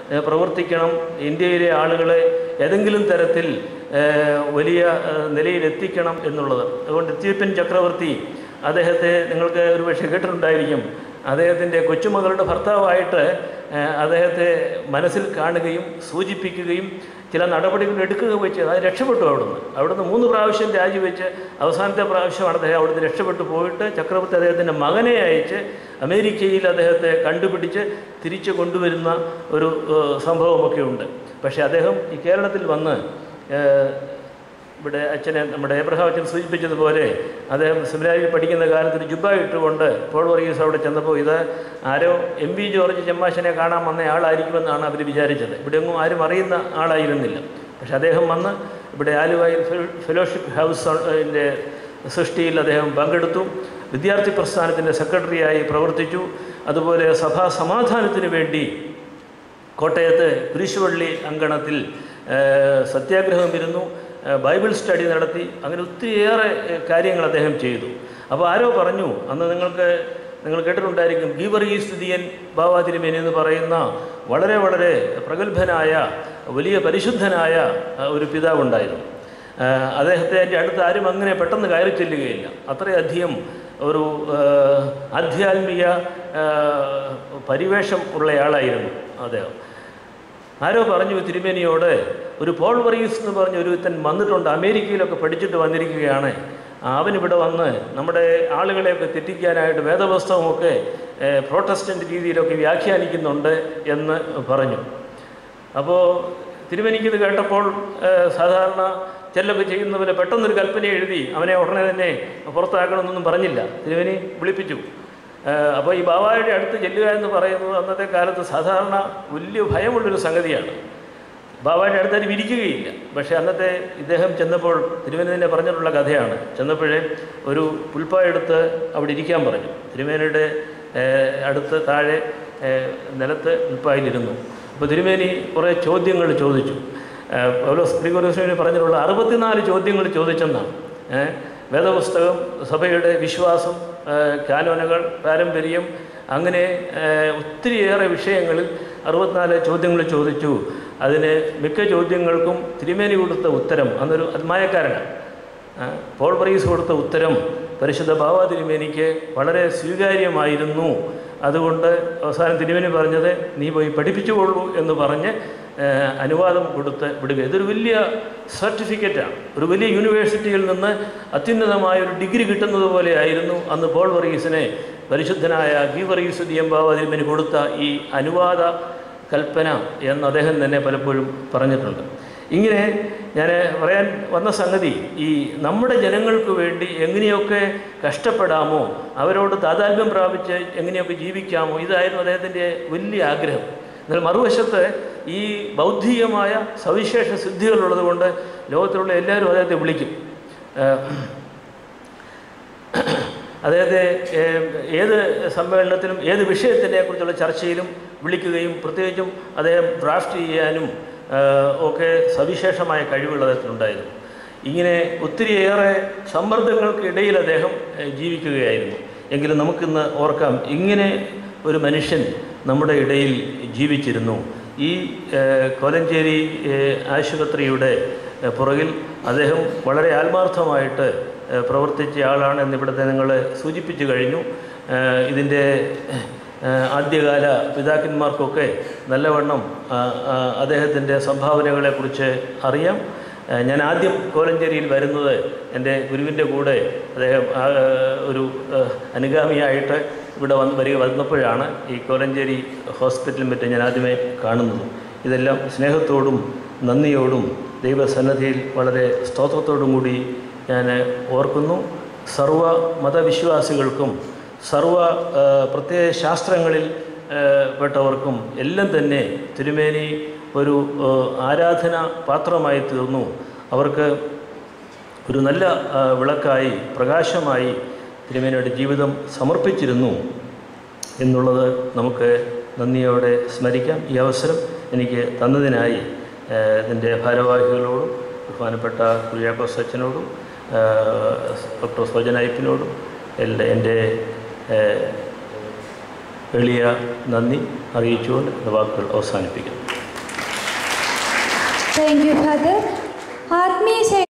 ഏഹ്, പ്രവർത്തിക്കണം ഇന്ത്യയിലെ ആളുകളെ ഏതെങ്കിലും തരത്തിൽ ഏഹ്, വലിയ ഏഹ്, നിലയിലെത്തിക്കണം എന്നുള്ളത് അതുകൊണ്ട് എത്യോപ്യൻ ചക്രവർത്തി അദ്ദേഹത്തെ നിങ്ങൾക്ക് ഒരു പക്ഷേ കേട്ടിട്ടുണ്ടായിരിക്കും അദ്ദേഹത്തിൻ്റെ കൊച്ചുമകളുടെ ഭർത്താവായിട്ട് ഏഹ്, അദ്ദേഹത്തെ മനസ്സിൽ കാണുകയും സൂചിപ്പിക്കുകയും ചില നടപടികൾ എടുക്കുകയും ചെയ്ത് അത് രക്ഷപ്പെട്ടു അവിടുന്ന് അവിടുന്ന് മൂന്ന് പ്രാവശ്യം രാജിവെച്ച് അവസാനത്തെ പ്രാവശ്യമാണ് അദ്ദേഹം അവിടുന്ന് രക്ഷപ്പെട്ടു പോയിട്ട് ചക്രവർത്തി അദ്ദേഹത്തിൻ്റെ മകനെ അയച്ച് അമേരിക്കയിൽ അദ്ദേഹത്തെ കണ്ടുപിടിച്ച് തിരിച്ചു കൊണ്ടുവരുന്ന ഒരു ഏഹ്, സംഭവമൊക്കെ ഉണ്ട് പക്ഷേ അദ്ദേഹം ഈ കേരളത്തിൽ വന്ന് ഏഹ്, ഇവിടെ അച്ഛനെ നമ്മുടെ എബ്രഹാം അച്ഛൻ സൂചിപ്പിച്ചതുപോലെ അദ്ദേഹം സെമിനാരിൽ പഠിക്കുന്ന കാലത്ത് ഒരു ജുബ ഇട്ടുകൊണ്ട് പോൾ വർഗീസ് അവിടെ ചെന്നപ്പോൾ ഇത് ആരോ എം വി ജോർജ് ചെമ്മാശനെ കാണാൻ വന്ന ആളായിരിക്കുമെന്നാണ് അവർ വിചാരിച്ചത് ഇവിടെ ഒന്നും ആരും അറിയുന്ന ആളായിരുന്നില്ല പക്ഷെ അദ്ദേഹം വന്ന് ഇവിടെ ആലുവയിൽ ഫെലോ- ഫെലോഷിപ്പ് ഹൗസിൻ്റെ സൃഷ്ടിയിൽ അദ്ദേഹം പങ്കെടുത്തു വിദ്യാർത്ഥി പ്രസ്ഥാനത്തിൻ്റെ സെക്രട്ടറിയായി പ്രവർത്തിച്ചു അതുപോലെ സഭാ സമാധാനത്തിന് വേണ്ടി കോട്ടയത്ത് കുരിശുവള്ളി അങ്കണത്തിൽ ഏഹ്, സത്യാഗ്രഹം ഇരുന്നു ഏഹ്, ബൈബിൾ സ്റ്റഡി നടത്തി അങ്ങനെ ഒത്തിരിയേറെ ഏഹ്, കാര്യങ്ങൾ അദ്ദേഹം ചെയ്തു അപ്പോൾ ആരോ പറഞ്ഞു അന്ന് നിങ്ങൾക്ക് നിങ്ങൾ കേട്ടിട്ടുണ്ടായിരിക്കും ഗീവർഗീ സ്തുതിയൻ ബാബാ തിരുമേനി എന്ന് പറയുന്ന വളരെ വളരെ പ്രഗത്ഭനായ വലിയ പരിശുദ്ധനായ ഏഹ്, ഒരു പിതാവുണ്ടായിരുന്നു ഏഹ്, അദ്ദേഹത്തെ എൻ്റെ അടുത്ത് ആരും അങ്ങനെ പെട്ടെന്ന് കയറി ചെല്ലുകയില്ല അത്രയധികം ഒരു ഏഹ്, ആധ്യാത്മിക ഏഹ്, പരിവേഷം ഉള്ളയാളായിരുന്നു അദ്ദേഹം ആരോ പറഞ്ഞു തിരുമേനിയോട് ഒരു പോൾ വർഗീസ് എന്ന് പറഞ്ഞ ഒരുത്തൻ വന്നിട്ടുണ്ട് അമേരിക്കയിലൊക്കെ പഠിച്ചിട്ട് വന്നിരിക്കുകയാണ് അവനിവിടെ വന്ന് നമ്മുടെ ആളുകളെയൊക്കെ തെറ്റിക്കാനായിട്ട് വേദപുസ്തകമൊക്കെ ഏഹ്, പ്രോട്ടസ്റ്റൻ്റ് രീതിയിലൊക്കെ വ്യാഖ്യാനിക്കുന്നുണ്ട് എന്ന് പറഞ്ഞു അപ്പോൾ തിരുമേനിക്കിത് കേട്ടപ്പോൾ ഏഹ്, സാധാരണ ചെല്ലൊക്കെ ചെയ്യുന്ന പോലെ പെട്ടെന്നൊരു കൽപ്പന എഴുതി അവനെ ഉടനെ തന്നെ പുറത്താക്കണമെന്നൊന്നും പറഞ്ഞില്ല തിരുമേനി വിളിപ്പിച്ചു ഏഹ്, അപ്പോൾ ഈ ബാബായുടെ അടുത്ത് ചെല്ലുക എന്ന് പറയുന്നത് അന്നത്തെ കാലത്ത് സാധാരണ വലിയ ഭയമുള്ളൊരു സംഗതിയാണ് ബാബായുടെ അടുത്ത് ആരും ഇരിക്കുകയില്ല പക്ഷേ അന്നത്തെ ഇദ്ദേഹം ചെന്നപ്പോൾ തിരുമേനി തന്നെ പറഞ്ഞിട്ടുള്ള കഥയാണ് ചെന്നപ്പോഴേ ഒരു പുൽപ്പായ എടുത്ത് അവിടെ ഇരിക്കാൻ പറഞ്ഞു തിരുമേനിയുടെ ഏഹ്, അടുത്ത് താഴെ ഏഹ്, നിലത്ത് പുൽപ്പായിലിരുന്നു അപ്പോൾ തിരുമേനി കുറേ ചോദ്യങ്ങൾ ചോദിച്ചു ഏഹ്, പൗലോസ് ഗ്രിഗോറിയോസിനെ പറഞ്ഞിട്ടുള്ള അറുപത്തിനാല് ചോദ്യങ്ങൾ ചോദിച്ചെന്നാണ് ഏഹ്, വേദപുസ്തകം സഭയുടെ വിശ്വാസം ഏഹ്, കാനോനുകൾ പാരമ്പര്യം അങ്ങനെ ഏഹ്, ഒത്തിരിയേറെ വിഷയങ്ങളിൽ അറുപത്തിനാല് ചോദ്യങ്ങൾ ചോദിച്ചു അതിന് മിക്ക ചോദ്യങ്ങൾക്കും തിരുമേനി കൊടുത്ത ഉത്തരം അന്നൊരു അത്മായക്കാരനാണ് ആ, പോൾ പറീസ് കൊടുത്ത ഉത്തരം പരിശുദ്ധ ബാബാ തിരുമേനിക്ക് വളരെ സ്വീകാര്യമായിരുന്നു അതുകൊണ്ട് അവസാനം തിരുമേനി പറഞ്ഞത് നീ പോയി പഠിപ്പിച്ചുകൊള്ളൂ എന്ന് പറഞ്ഞ് ഏ, അനുവാദം കൊടുത്ത് വിടുക ഇതൊരു വലിയ സർട്ടിഫിക്കറ്റാണ് ഒരു വലിയ യൂണിവേഴ്സിറ്റിയിൽ നിന്ന് അത്യുന്നതമായ ഒരു ഡിഗ്രി കിട്ടുന്നത് പോലെയായിരുന്നു അന്ന് പോൾ വർഗീസിനെ പരിശുദ്ധനായ ഗി വർഗീസ് ദിയം ബാബാ തിരുമേനി കൊടുത്ത ഈ അനുവാദ കൽപ്പന എന്ന് അദ്ദേഹം തന്നെ പലപ്പോഴും പറഞ്ഞിട്ടുണ്ട് ഇങ്ങനെ ഞാൻ പറയാൻ വന്ന സംഗതി ഈ നമ്മുടെ ജനങ്ങൾക്ക് വേണ്ടി എങ്ങനെയൊക്കെ കഷ്ടപ്പെടാമോ അവരോട് താതാത്മ്യം പ്രാപിച്ച് എങ്ങനെയൊക്കെ ജീവിക്കാമോ ഇതായിരുന്നു അദ്ദേഹത്തിൻ്റെ വലിയ ആഗ്രഹം എന്നാൽ മറുവശത്ത് ഈ ബൗദ്ധികമായ സവിശേഷ സിദ്ധികളുള്ളത് കൊണ്ട് ലോകത്തിലുള്ള എല്ലാവരും അദ്ദേഹത്തെ വിളിക്കും ഏഹ് അദ്ദേഹത്തെ ഏഹ്, ഏത് സമ്മേളനത്തിലും ഏത് വിഷയത്തിനെ കുറിച്ചുള്ള ചർച്ചയിലും വിളിക്കുകയും പ്രത്യേകിച്ചും അദ്ദേഹം ഡ്രാഫ്റ്റ് ചെയ്യാനും ഏഹ്, ഒക്കെ സവിശേഷമായ കഴിവുകൾ അദ്ദേഹത്തിനുണ്ടായിരുന്നു ഇങ്ങനെ ഒത്തിരിയേറെ സമ്മർദ്ദങ്ങൾക്കിടയിൽ അദ്ദേഹം ഏഹ്, ജീവിക്കുകയായിരുന്നു എങ്കിലും നമുക്കിന്ന് ഓർക്കാം ഇങ്ങനെ ഒരു മനുഷ്യൻ നമ്മുടെ ഇടയിൽ ജീവിച്ചിരുന്നു ഈ ഏഹ്, കോലഞ്ചേരി ഏഹ്, ആശുപത്രിയുടെ ഏഹ്, പുറകിൽ അദ്ദേഹം വളരെ ആത്മാർത്ഥമായിട്ട് ഏഹ്, പ്രവർത്തിച്ച ആളാണ് എന്നിവിടുത്തെ നിങ്ങൾ സൂചിപ്പിച്ചു കഴിഞ്ഞു ഏഹ്, ഇതിൻ്റെ ഏഹ്, ആദ്യകാല പിതാക്കന്മാർക്കൊക്കെ നല്ലവണ്ണം അദ്ദേഹത്തിൻ്റെ സംഭാവനകളെക്കുറിച്ച് അറിയാം ഏഹ്, ഞാൻ ആദ്യം കോലഞ്ചേരിയിൽ വരുന്നത് എൻ്റെ ഗുരുവിൻ്റെ കൂടെ അദ്ദേഹം ആ, ഏഹ്, ഒരു ഏഹ്, അനുഗാമിയായിട്ട് ഇവിടെ വന്ന് വരിക വന്നപ്പോഴാണ് ഈ കോലഞ്ചേരി ഹോസ്പിറ്റലും മറ്റും ഞാൻ ആദ്യമേ കാണുന്നത് ഇതെല്ലാം സ്നേഹത്തോടും നന്ദിയോടും ദൈവസന്നദ്ധിയിൽ വളരെ സ്തോത്രത്തോടും കൂടി ഞാൻ ഓർക്കുന്നു സർവ മതവിശ്വാസികൾക്കും സർവ ആ, പ്രത്യയ ശാസ്ത്രങ്ങളിൽ ആ, പെട്ടവർക്കും എല്ലാം തന്നെ തിരുമേനി ഒരു ആ, ആരാധന പാത്രമായി തീർന്നു അവർക്ക് ഒരു നല്ല ആ, വിളക്കായി പ്രകാശമായി തിരുമേനിയുടെ ജീവിതം സമർപ്പിച്ചിരുന്നു എന്നുള്ളത് നമുക്ക് നന്ദിയോടെ സ്മരിക്കാം ഈ അവസരം എനിക്ക് തന്നതിനായി ഏഹ്, ഇതിൻ്റെ ഭാരവാഹികളോടും ബഹുമാനപ്പെട്ട കുര്യാക്കോസ് അച്ഛനോടും ഏഹ്, ഡോക്ടർ സ്വജനൈപ്പിനോടും എല്ലാ എൻ്റെ ഏഹ്, എളിയ നന്ദി അറിയിച്ചുകൊണ്ട് എൻ്റെ വാക്കുകൾ അവസാനിപ്പിക്കുന്നു താങ്ക് യു ഫാദർ ആത്മീയ ശേ-